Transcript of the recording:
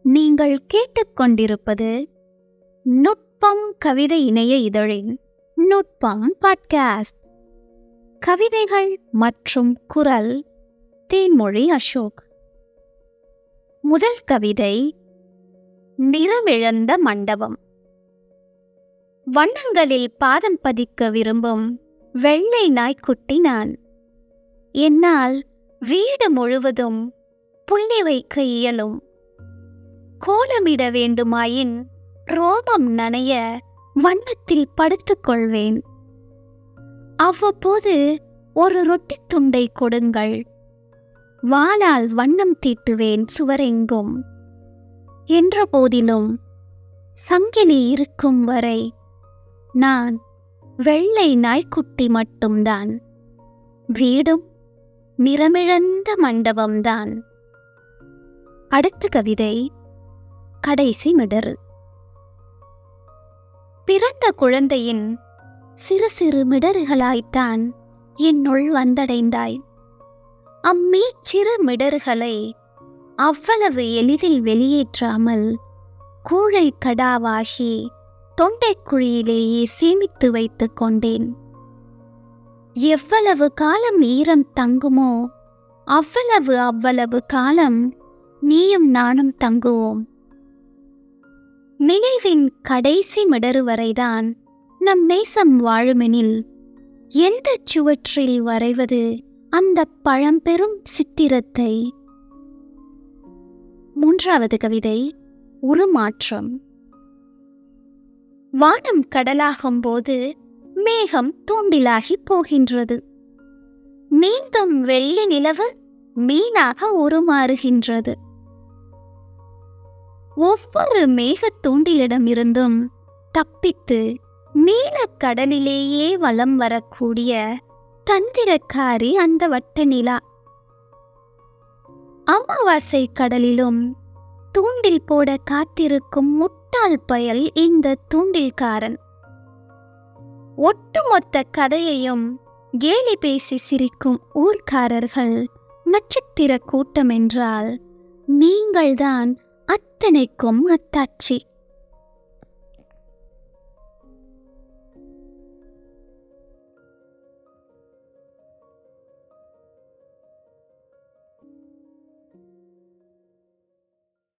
நீங்கள் கேட்டுக்கொண்டிருப்பது நுட்பம் கவிதை இணைய இதழின் நுட்பம் பாட்காஸ்ட் கவிதைகள் மற்றும் குரல் தேன்மொழி அசோக் முதல் கவிதை நிறமிழந்த மண்டபம் வண்ணங்களில் பாதம் பதிக்க விரும்பும் வெள்ளை நாய்க்குட்டி நான் என்னால் வீடு முழுவதும் புள்ளி வைக்க இயலும் கோலமிட வேண்டுமாயின் ரோமம் நனைய வண்ணத்தில் படுத்துக் கொள்வேன் அவ்வப்போது ஒரு ரொட்டி துண்டை கொடுங்கள் வாளால் வண்ணம் தீட்டுவேன் சுவரெங்கும் என்ற போதிலும் சங்கிலி இருக்கும் வரை நான் வெள்ளை நாய்க்குட்டி மட்டும்தான் வீடும் நிறமிழந்த மண்டபம்தான் அடுத்த கவிதை கடைசி மிடறு பிறந்த குழந்தையின் சிறு சிறு மிடறுகளாய்த்தான் என்னுள் வந்தடைந்தாய் அம்மீச்சிறு மிடறுகளை அவ்வளவு எளிதில் வெளியேற்றாமல் கூழை கடாவாகி தொண்டைக்குழியிலேயே சேமித்து வைத்துக் கொண்டேன் எவ்வளவு காலம் ஈரம் தங்குமோ அவ்வளவு அவ்வளவு காலம் நீயும் நானும் தங்குவோம் நினைவின் கடைசி மிடறு வரைதான் நம் நேசம் வாழுமெனில் எந்த சுவற்றில் வரைவது அந்த பழம்பெரும் சித்திரத்தை மூன்றாவது கவிதை உருமாற்றம் வானம் கடலாகும் போது மேகம் தூண்டிலாகி போகின்றது நீந்தும் வெள்ளி நிலவு மீனாக உருமாறுகின்றது ஒவ்வொரு மேகத் தூண்டிலிடமிருந்தும் தப்பித்து நீலக் கடலிலேயே வலம் வரக்கூடிய தந்திரக்காரி அந்த வட்ட நிலா அமாவாசை கடலிலும் தூண்டில் போட காத்திருக்கும் முட்டாள் பயல் இந்த தூண்டில்காரன் ஒட்டுமொத்த கதையையும் கேலி பேசி சிரிக்கும் ஊர்க்காரர்கள் நட்சத்திர கூட்டம் என்றால் நீங்கள்தான் அத்தனைக்கும் அத்தாட்சி